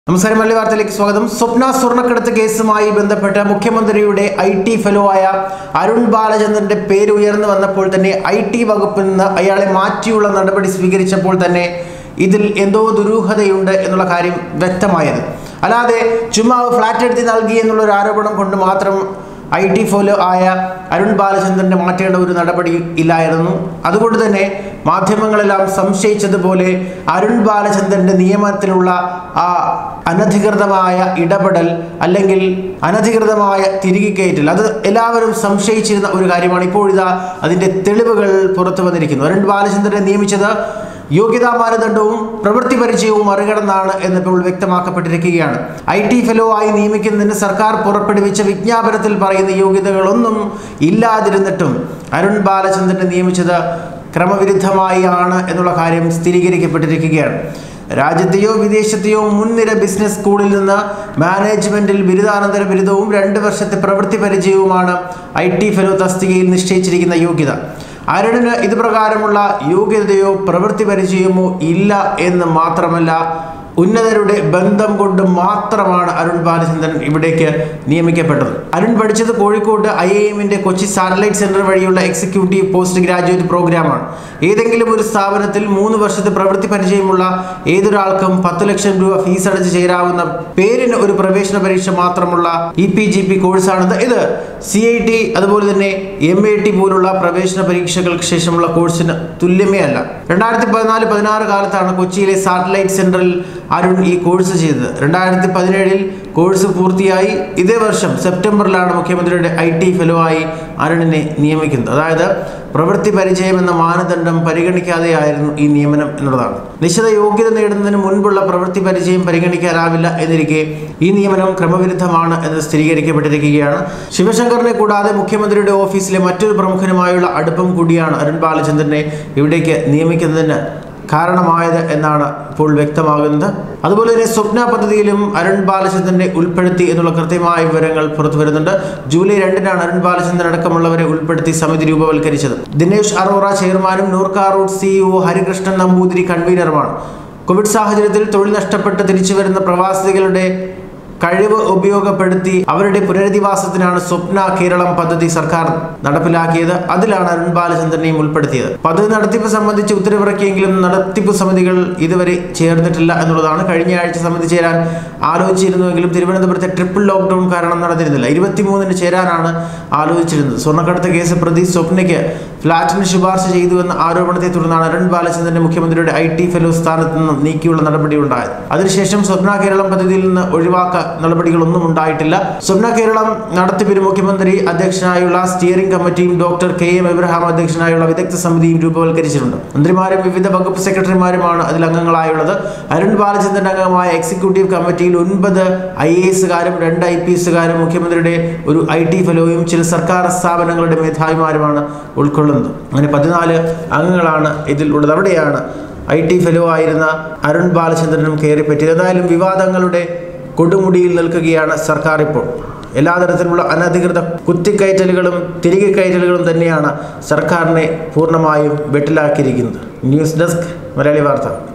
നമസ്കാരം മല്ലി വാർത്തയിലേക്ക് സ്വാഗതം സ്വപ്ന സ്വർണ്ണക്കടത്ത് കേസുമായി ബന്ധപ്പെട്ട് മുഖ്യമന്ത്രിയുടെ ഐ ടി ഫെലോ ആയ അരുൺ ബാലചന്ദ്രന്റെ പേര് ഉയർന്നു വന്നപ്പോൾ തന്നെ ഐ ടി വകുപ്പിൽ നിന്ന് അയാളെ മാറ്റിയുള്ള നടപടി സ്വീകരിച്ചപ്പോൾ തന്നെ ഇതിൽ എന്തോ ദുരൂഹതയുണ്ട് എന്നുള്ള കാര്യം വ്യക്തമായത് അല്ലാതെ ചുമ്മാ ഫ്ലാറ്റ് എടുത്ത് നൽകി എന്നുള്ള ഒരു ആരോപണം കൊണ്ട് മാത്രം ഐ ടി ഫോലോ ആയ അരുൺ ബാലചന്ദ്രന്റെ മാറ്റേണ്ട ഒരു നടപടി ഇല്ലായിരുന്നു അതുകൊണ്ട് തന്നെ മാധ്യമങ്ങളെല്ലാം സംശയിച്ചതുപോലെ അരുൺ ബാലചന്ദ്രന്റെ നിയമത്തിലുള്ള ആ അനധികൃതമായ ഇടപെടൽ അല്ലെങ്കിൽ അനധികൃതമായ തിരികെ കയറ്റൽ അത് എല്ലാവരും സംശയിച്ചിരുന്ന ഒരു കാര്യമാണ് ഇപ്പോഴിതാ അതിന്റെ തെളിവുകൾ പുറത്തു വന്നിരിക്കുന്നു അരുൺ ബാലചന്ദ്രനെ നിയമിച്ചത് യോഗ്യതാ മാനദണ്ഡവും പ്രവൃത്തി പരിചയവും മറികടന്നാണ് എന്നിപ്പോൾ വ്യക്തമാക്കപ്പെട്ടിരിക്കുകയാണ് ഐ ടി ഫെലോ ആയി നിയമിക്കുന്നതിന് സർക്കാർ പുറപ്പെടുവിച്ച വിജ്ഞാപനത്തിൽ പറയുന്ന യോഗ്യതകളൊന്നും ഇല്ലാതിരുന്നിട്ടും അരുൺ ബാലചന്ദ്രനെ നിയമിച്ചത് ക്രമവിരുദ്ധമായി ആണ് എന്നുള്ള കാര്യം സ്ഥിരീകരിക്കപ്പെട്ടിരിക്കുകയാണ് രാജ്യത്തെയോ വിദേശത്തെയോ മുൻനിര ബിസിനസ് സ്കൂളിൽ നിന്ന് മാനേജ്മെന്റിൽ ബിരുദാനന്തര ബിരുദവും രണ്ട് വർഷത്തെ പ്രവൃത്തി പരിചയവുമാണ് ഐ ടി ഫെലോ തസ്തികയിൽ നിശ്ചയിച്ചിരിക്കുന്ന യോഗ്യത അരുണിന് ഇത് പ്രകാരമുള്ള യോഗ്യതയോ പ്രവൃത്തി പരിചയമോ ഇല്ല എന്ന് മാത്രമല്ല ഉന്നതരുടെ ബന്ധം കൊണ്ട് മാത്രമാണ് അരുൺ ബാലചന്ദ്രൻ ഇവിടേക്ക് നിയമിക്കപ്പെട്ടത് അരുൺ പഠിച്ചത് കോഴിക്കോട് ഐ ഐ എമ്മിന്റെ കൊച്ചി സാറ്റലൈറ്റ് സെന്റർ വഴിയുള്ള എക്സിക്യൂട്ടീവ് പോസ്റ്റ് ഗ്രാജുവേറ്റ് പ്രോഗ്രാമാണ് ഏതെങ്കിലും ഒരു സ്ഥാപനത്തിൽ മൂന്ന് വർഷത്തെ പ്രവൃത്തി പരിചയമുള്ള ഏതൊരാൾക്കും പത്ത് ലക്ഷം രൂപ ഫീസ് അടച്ച് ചേരാവുന്ന പേരിന് ഒരു പ്രവേശന പരീക്ഷ മാത്രമുള്ള ഇ പി ജി പി കോഴ്സാണിത് ഇത് സി ഐ ടി അതുപോലെ തന്നെ എം എ ടി പോലുള്ള പ്രവേശന പരീക്ഷകൾക്ക് ശേഷമുള്ള കോഴ്സിന് തുല്യമേ അല്ല രണ്ടായിരത്തി പതിനാല് പതിനാറ് കാലത്താണ് കൊച്ചിയിലെ സാറ്റലൈറ്റ് സെന്ററിൽ അരുൺ ഈ കോഴ്സ് ചെയ്തത് രണ്ടായിരത്തി പതിനേഴിൽ കോഴ്സ് പൂർത്തിയായി ഇതേ വർഷം സെപ്റ്റംബറിലാണ് മുഖ്യമന്ത്രിയുടെ ഐ ടി ഫെലോ ആയി അരുണിനെ നിയമിക്കുന്നത് അതായത് പ്രവൃത്തി പരിചയം എന്ന മാനദണ്ഡം പരിഗണിക്കാതെയായിരുന്നു ഈ നിയമനം എന്നുള്ളതാണ് നിശ്ചിത യോഗ്യത നേടുന്നതിന് മുൻപുള്ള പ്രവൃത്തി പരിചയം പരിഗണിക്കാനാവില്ല എന്നിരിക്കെ ഈ നിയമനം ക്രമവിരുദ്ധമാണ് എന്ന് സ്ഥിരീകരിക്കപ്പെട്ടിരിക്കുകയാണ് ശിവശങ്കറിനെ കൂടാതെ മുഖ്യമന്ത്രിയുടെ ഓഫീസിലെ മറ്റൊരു പ്രമുഖനുമായുള്ള അടുപ്പം കൂടിയാണ് അരുൺ ബാലചന്ദ്രനെ ഇവിടേക്ക് നിയമിക്കുന്നതിന് കാരണമായത് എന്നാണ് ഇപ്പോൾ വ്യക്തമാകുന്നത് അതുപോലെ തന്നെ സ്വപ്ന പദ്ധതിയിലും അരുൺ ബാലചന്ദ്രനെ ഉൾപ്പെടുത്തി എന്നുള്ള കൃത്യമായ വിവരങ്ങൾ പുറത്തു വരുന്നുണ്ട് ജൂലൈ രണ്ടിനാണ് അരുൺ ബാലചന്ദ്രൻ അടക്കമുള്ളവരെ ഉൾപ്പെടുത്തി സമിതി രൂപവൽക്കരിച്ചത് ദിനേശ് അറോറ ചെയർമാനും നൂർക്കാ റൂട്ട് സിഇഒ ഹരികൃഷ്ണൻ നമ്പൂതിരി കൺവീനറുമാണ് കോവിഡ് സാഹചര്യത്തിൽ തൊഴിൽ നഷ്ടപ്പെട്ട് തിരിച്ചു വരുന്ന പ്രവാസികളുടെ കഴിവ് ഉപയോഗപ്പെടുത്തി അവരുടെ പുനരധിവാസത്തിനാണ് സ്വപ്ന കേരളം പദ്ധതി സർക്കാർ നടപ്പിലാക്കിയത് അതിലാണ് അരുൺ ബാലചന്ദ്രനെയും ഉൾപ്പെടുത്തിയത് പദ്ധതി നടത്തിപ്പ് സംബന്ധിച്ച് ഉത്തരവിറക്കിയെങ്കിലും നടത്തിപ്പ് സമിതികൾ ഇതുവരെ ചേർന്നിട്ടില്ല എന്നുള്ളതാണ് കഴിഞ്ഞ ആഴ്ച സമിതി ചേരാൻ ആലോചിച്ചിരുന്നുവെങ്കിലും തിരുവനന്തപുരത്തെ ട്രിപ്പിൾ ലോക്ക്ഡൌൺ കാരണം നടന്നിരുന്നില്ല ഇരുപത്തിമൂന്നിന് ചേരാനാണ് ആലോചിച്ചിരുന്നത് സ്വർണ്ണക്കടത്ത് കേസ് പ്രതി സ്വപ്നയ്ക്ക് ഫ്ളാറ്റിന് ശുപാർശ ചെയ്തുവെന്ന ആരോപണത്തെ തുടർന്നാണ് അരുൺ ബാലചന്ദ്രനെ മുഖ്യമന്ത്രിയുടെ ഐ ടി ഫെലോ സ്ഥാനത്ത് നിന്നും നീക്കിയുള്ള നടപടി ഉണ്ടായത് അതിനുശേഷം സ്വപ്ന കേരളം പദ്ധതിയിൽ നിന്ന് ഒഴിവാക്ക നടപടികളൊന്നും ഉണ്ടായിട്ടില്ല സ്വപ്ന കേരളം നടത്തിപ്പിന് മുഖ്യമന്ത്രി അധ്യക്ഷനായുള്ള സ്റ്റിയറിംഗ് കമ്മിറ്റിയും ഡോക്ടർ കെ എം എബ്രഹാം അധ്യക്ഷനായുള്ള വിദഗ്ധ സമിതിയും രൂപവൽക്കരിച്ചിട്ടുണ്ട് മന്ത്രിമാരും വിവിധ വകുപ്പ് സെക്രട്ടറിമാരുമാണ് അതിൽ അംഗങ്ങളായുള്ളത് അരുൺ ബാലചന്ദ്രൻ അംഗമായ എക്സിക്യൂട്ടീവ് കമ്മിറ്റിയിൽ ഒൻപത് ഐ എ എസുകാരും രണ്ട് ഐ പി എസുകാരും മുഖ്യമന്ത്രിയുടെ ഒരു ഐ ടി ഫെലോയും ചില സർക്കാർ സ്ഥാപനങ്ങളുടെ മേധാവിമാരുമാണ് ഉൾക്കൊള്ളുന്നത് അങ്ങനെ പതിനാല് അംഗങ്ങളാണ് ഇതിൽ ഉള്ളത് അവിടെയാണ് ഐ ടി ഫെലോ ആയിരുന്ന അരുൺ ബാലചന്ദ്രനും കയറി പറ്റിയത് ഏതായാലും വിവാദങ്ങളുടെ കൊടുമുടിയിൽ നിൽക്കുകയാണ് സർക്കാർ ഇപ്പോൾ എല്ലാ തരത്തിലുള്ള അനധികൃത കുത്തിക്കയറ്റലുകളും തിരികെ കയറ്റലുകളും തന്നെയാണ് സർക്കാരിനെ പൂർണ്ണമായും വെട്ടിലാക്കിയിരിക്കുന്നത് ന്യൂസ് ഡെസ്ക് മലയാളി വാർത്ത